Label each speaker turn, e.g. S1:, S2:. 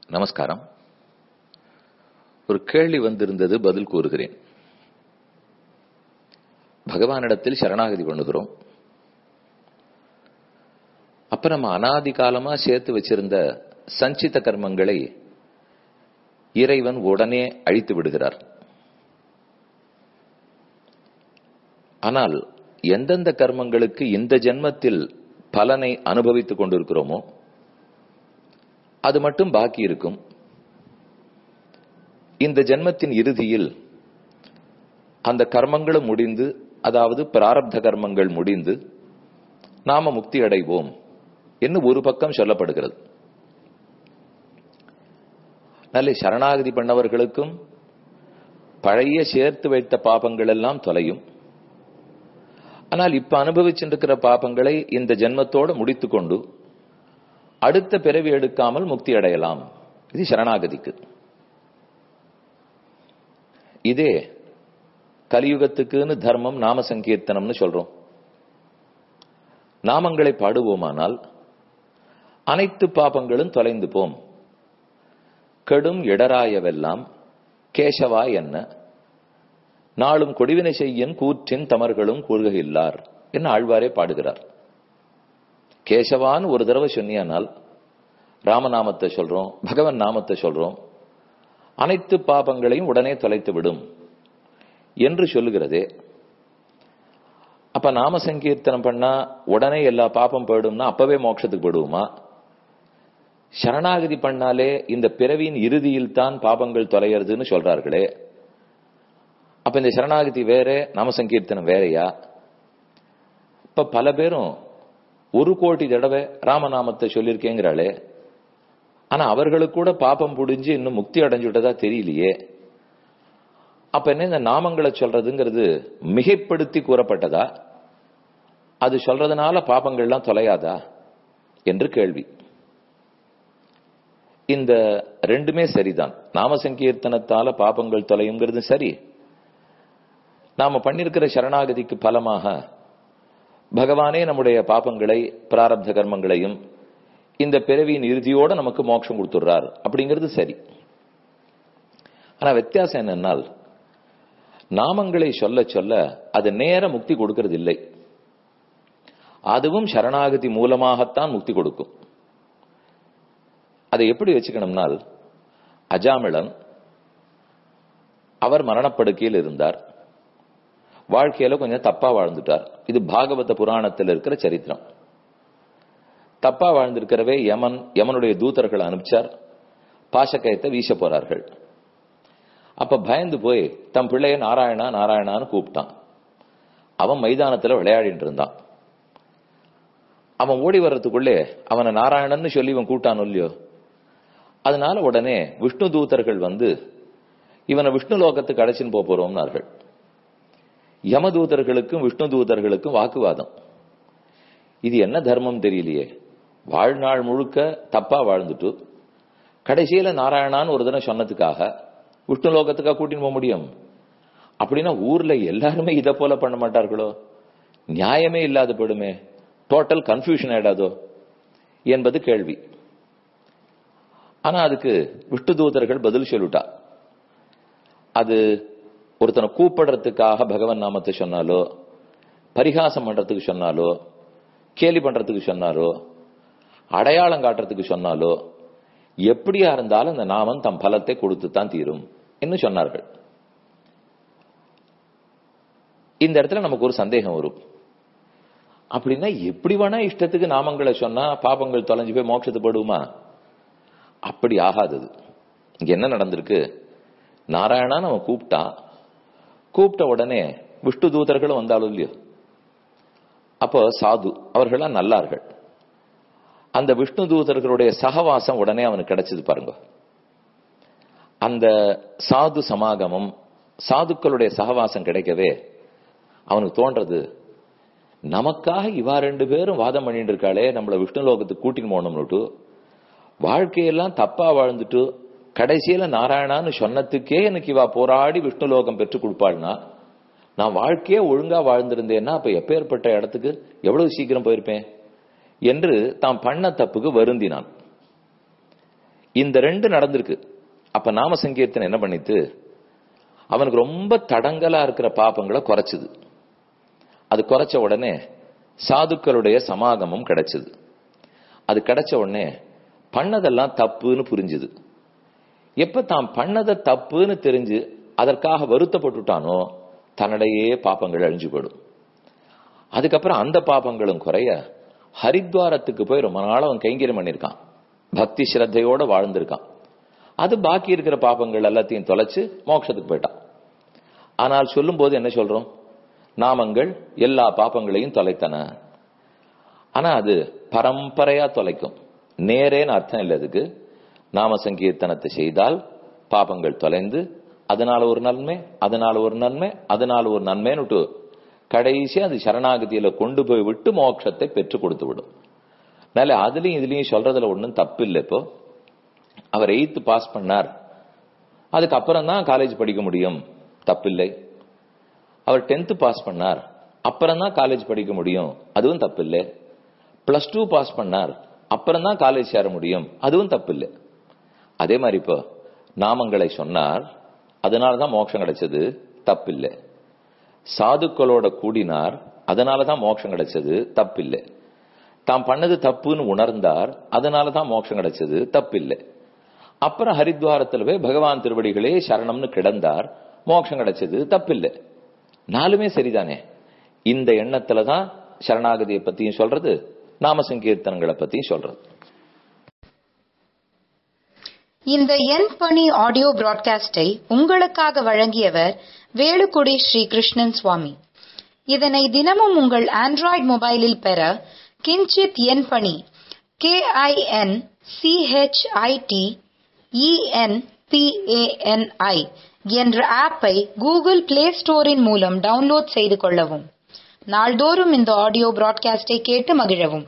S1: நமஸ்காரம் ஒரு கேள்வி வந்திருந்தது பதில் கூறுகிறேன் பகவானிடத்தில் சரணாகதி பண்ணுகிறோம் அப்ப நம்ம அனாதி காலமா சேர்த்து வச்சிருந்த சஞ்சித கர்மங்களை இறைவன் உடனே அழித்து விடுகிறார் ஆனால் எந்தெந்த கர்மங்களுக்கு இந்த ஜென்மத்தில் பலனை அனுபவித்துக் கொண்டிருக்கிறோமோ அது மட்டும் பாக்கி இருக்கும் இந்த ஜென்மத்தின் இறுதியில் அந்த கர்மங்களும் முடிந்து அதாவது பிராரப்த கர்மங்கள் முடிந்து நாம முக்தி அடைவோம் என்று ஒரு பக்கம் சொல்லப்படுகிறது நல்ல சரணாகதி பண்ணவர்களுக்கும் பழைய சேர்த்து வைத்த பாபங்கள் எல்லாம் தொலையும் ஆனால் இப்ப அனுபவிச்சிருக்கிற பாபங்களை இந்த ஜென்மத்தோடு முடித்துக் கொண்டு அடுத்த பிறவி எடுக்காமல் முக்தி அடையலாம் இது சரணாகதிக்கு இதே கலியுகத்துக்குன்னு தர்மம் நாம சங்கீர்த்தனம்னு சொல்றோம் நாமங்களை பாடுவோமானால் அனைத்து பாபங்களும் தொலைந்து போம் கெடும் இடராயவெல்லாம் கேசவா என்ன நாளும் கொடிவினை செய்யன் கூற்றின் தமர்களும் கூறுகையில்லார் என்ன ஆழ்வாரே பாடுகிறார் கேசவான்னு ஒரு தடவை சொன்னியானால் ராமநாமத்தை சொல்றோம் பகவன் நாமத்தை சொல்றோம் அனைத்து பாபங்களையும் உடனே தொலைத்து விடும் என்று சொல்லுகிறதே அப்ப நாம சங்கீர்த்தனம் பண்ணா உடனே எல்லா பாப்பம் போயிடும்னா அப்பவே மோட்சத்துக்கு போயிடுவோமா சரணாகதி பண்ணாலே இந்த பிறவியின் இறுதியில் தான் பாபங்கள் தொலைகிறதுன்னு சொல்றார்களே அப்ப இந்த சரணாகதி வேற நாம சங்கீர்த்தனம் வேறையா இப்ப பல பேரும் ஒரு கோடி தடவை ராமநாமத்தை சொல்லியிருக்கேங்கிறாளே ஆனா அவர்களுக்கு கூட பாப்பம் புடிஞ்சு இன்னும் முக்தி அடைஞ்சுட்டதா தெரியலையே அப்ப என்ன இந்த நாமங்களை சொல்றதுங்கிறது மிகைப்படுத்தி கூறப்பட்டதா அது சொல்றதுனால பாப்பங்கள்லாம் தொலையாதா என்று கேள்வி இந்த ரெண்டுமே சரிதான் நாம சங்கீர்த்தனத்தால பாப்பங்கள் தொலையுங்கிறது சரி நாம பண்ணிருக்கிற சரணாகதிக்கு பலமாக பகவானே நம்முடைய பாப்பங்களை பிராரப்த கர்மங்களையும் இந்த பிறவியின் இறுதியோட நமக்கு மோட்சம் கொடுத்துடுறார் அப்படிங்கிறது சரி ஆனா வித்தியாசம் என்னன்னால் நாமங்களை சொல்ல சொல்ல அது நேர முக்தி கொடுக்கிறது இல்லை அதுவும் சரணாகதி மூலமாகத்தான் முக்தி கொடுக்கும் அதை எப்படி வச்சுக்கணும்னால் அஜாமிளன் அவர் மரணப்படுக்கையில் இருந்தார் வாழ்க்கையில கொஞ்சம் தப்பா வாழ்ந்துட்டார் இது பாகவத புராணத்தில் இருக்கிற சரித்திரம் தப்பா வாழ்ந்திருக்கிறவே யமன் யமனுடைய தூதர்களை அனுப்பிச்சார் பாசக்கயத்தை வீச போறார்கள் அப்ப பயந்து போய் தம் பிள்ளைய நாராயணா நாராயணான்னு கூப்பிட்டான் அவன் மைதானத்துல விளையாடிட்டு இருந்தான் அவன் ஓடி வர்றதுக்குள்ளே அவனை நாராயணன்னு சொல்லி இவன் கூட்டான் இல்லையோ அதனால உடனே விஷ்ணு தூதர்கள் வந்து இவனை விஷ்ணு லோகத்துக்கு அடைச்சின்னு போக போறோம்னார்கள் யமதூதர்களுக்கும் விஷ்ணு தூதர்களுக்கும் வாக்குவாதம் இது என்ன தர்மம் தெரியலையே வாழ்நாள் முழுக்க தப்பா வாழ்ந்துட்டு கடைசியில நாராயணான்னு ஒரு தினம் சொன்னதுக்காக விஷ்ணு லோகத்துக்காக கூட்டின்னு போக முடியும் அப்படின்னா ஊர்ல எல்லாருமே இதை போல பண்ண மாட்டார்களோ நியாயமே இல்லாத போயிடுமே டோட்டல் கன்ஃபியூஷன் ஆயிடாதோ என்பது கேள்வி ஆனா அதுக்கு விஷ்ணு தூதர்கள் பதில் சொல்லிட்டா அது ஒருத்தனை கூப்பிடுறதுக்காக பகவன் நாமத்தை சொன்னாலோ பரிகாசம் பண்றதுக்கு சொன்னாலோ கேலி பண்றதுக்கு சொன்னாலோ அடையாளம் காட்டுறதுக்கு சொன்னாலோ எப்படியா இருந்தாலும் அந்த நாமம் தம் பலத்தை கொடுத்து தான் தீரும் என்று சொன்னார்கள் இந்த இடத்துல நமக்கு ஒரு சந்தேகம் வரும் அப்படின்னா எப்படி வேணா இஷ்டத்துக்கு நாமங்களை சொன்னா பாபங்கள் தொலைஞ்சு போய் மோட்சத்துப்படுமா அப்படி ஆகாதது இங்க என்ன நடந்திருக்கு நாராயணா நம்ம கூப்பிட்டான் கூப்பிட்ட உடனே விஷ்ணு தூதர்களும் வந்தாலும் இல்லையோ அப்போ சாது அவர்கள்லாம் நல்லார்கள் அந்த விஷ்ணு தூதர்களுடைய சகவாசம் உடனே அவனுக்கு கிடைச்சது பாருங்க அந்த சாது சமாகமம் சாதுக்களுடைய சகவாசம் கிடைக்கவே அவனுக்கு தோன்றது நமக்காக இவா ரெண்டு பேரும் வாதம் பண்ணிட்டு இருக்காளே நம்மள விஷ்ணு லோகத்துக்கு கூட்டின்னு போனோம்னுட்டு வாழ்க்கையெல்லாம் தப்பா வாழ்ந்துட்டு கடைசியில நாராயணான்னு சொன்னதுக்கே எனக்கு இவா போராடி விஷ்ணு லோகம் பெற்றுக் கொடுப்பாள்னா நான் வாழ்க்கையே ஒழுங்கா வாழ்ந்திருந்தேன்னா அப்ப எப்பேற்பட்ட இடத்துக்கு எவ்வளவு சீக்கிரம் போயிருப்பேன் என்று தாம் பண்ண தப்புக்கு வருந்தினான் இந்த ரெண்டு நடந்திருக்கு அப்ப நாம சங்கீர்த்தனை என்ன பண்ணித்து அவனுக்கு ரொம்ப தடங்கலா இருக்கிற பாப்பங்களை குறைச்சுது அது குறைச்ச உடனே சாதுக்களுடைய சமாகமம் கிடைச்சது அது கிடைச்ச உடனே பண்ணதெல்லாம் தப்புன்னு புரிஞ்சுது எப்ப தான் பண்ணதை தப்புன்னு தெரிஞ்சு அதற்காக வருத்தப்பட்டுட்டானோ தன்னிடையே பாப்பங்கள் அழிஞ்சு போயிடும் அதுக்கப்புறம் அந்த பாப்பங்களும் குறைய ஹரித்வாரத்துக்கு போய் ரொம்ப நாள் அவன் கைங்கரியம் பண்ணிருக்கான் பக்தி ஸ்ரத்தையோட வாழ்ந்திருக்கான் அது பாக்கி இருக்கிற பாப்பங்கள் எல்லாத்தையும் தொலைச்சு மோட்சத்துக்கு போயிட்டான் ஆனால் சொல்லும் போது என்ன சொல்றோம் நாமங்கள் எல்லா பாப்பங்களையும் தொலைத்தன ஆனா அது பரம்பரையா தொலைக்கும் நேரேன்னு அர்த்தம் இல்லை அதுக்கு நாம சங்கீர்த்தனத்தை செய்தால் பாபங்கள் தொலைந்து அதனால ஒரு நன்மை அதனால ஒரு நன்மை அதனால ஒரு நன்மைன்னு கடைசி அது சரணாகதியில கொண்டு போய் விட்டு மோட்சத்தை பெற்று கொடுத்து விடும் அதனால அதுலயும் இதுலயும் சொல்றதுல ஒன்றும் தப்பு இல்லை இப்போ அவர் எயித்து பாஸ் பண்ணார் அதுக்கப்புறம் தான் காலேஜ் படிக்க முடியும் தப்பில்லை அவர் டென்த்து பாஸ் பண்ணார் அப்புறம் தான் காலேஜ் படிக்க முடியும் அதுவும் தப்பில்லை பிளஸ் டூ பாஸ் பண்ணார் அப்புறம் தான் காலேஜ் சேர முடியும் அதுவும் தப்பில்லை அதே மாதிரி இப்போ நாமங்களை சொன்னார் அதனால தான் மோட்சம் கிடைச்சது தப்பில்லை சாதுக்களோட கூடினார் அதனால தான் மோட்சம் கிடைச்சது தப்பில்லை தாம் பண்ணது தப்புன்னு உணர்ந்தார் அதனால தான் மோட்சம் கிடைச்சது தப்பில்லை அப்புறம் ஹரித்வாரத்தில் போய் பகவான் திருவடிகளே சரணம்னு கிடந்தார் மோட்சம் கிடைச்சது தப்பில்லை நாலுமே சரிதானே இந்த எண்ணத்துல தான் சரணாகதியை பத்தியும் சொல்றது நாம சங்கீர்த்தனங்களை பத்தியும் சொல்றது
S2: இந்த என் பணி ஆடியோ பிராட்காஸ்டை உங்களுக்காக வழங்கியவர் வேலுக்குடி ஸ்ரீ கிருஷ்ணன் சுவாமி இதனை தினமும் உங்கள் ஆண்ட்ராய்டு மொபைலில் பெற கிஞ்சித் என் பணி கே ஐ என் சிஹெச்ஐடி இஎன்பிஏஎன்ஐ என்ற ஆப்பை கூகுள் பிளே ஸ்டோரின் மூலம் டவுன்லோட் செய்து கொள்ளவும் நாள்தோறும் இந்த ஆடியோ பிராட்காஸ்டை கேட்டு மகிழவும்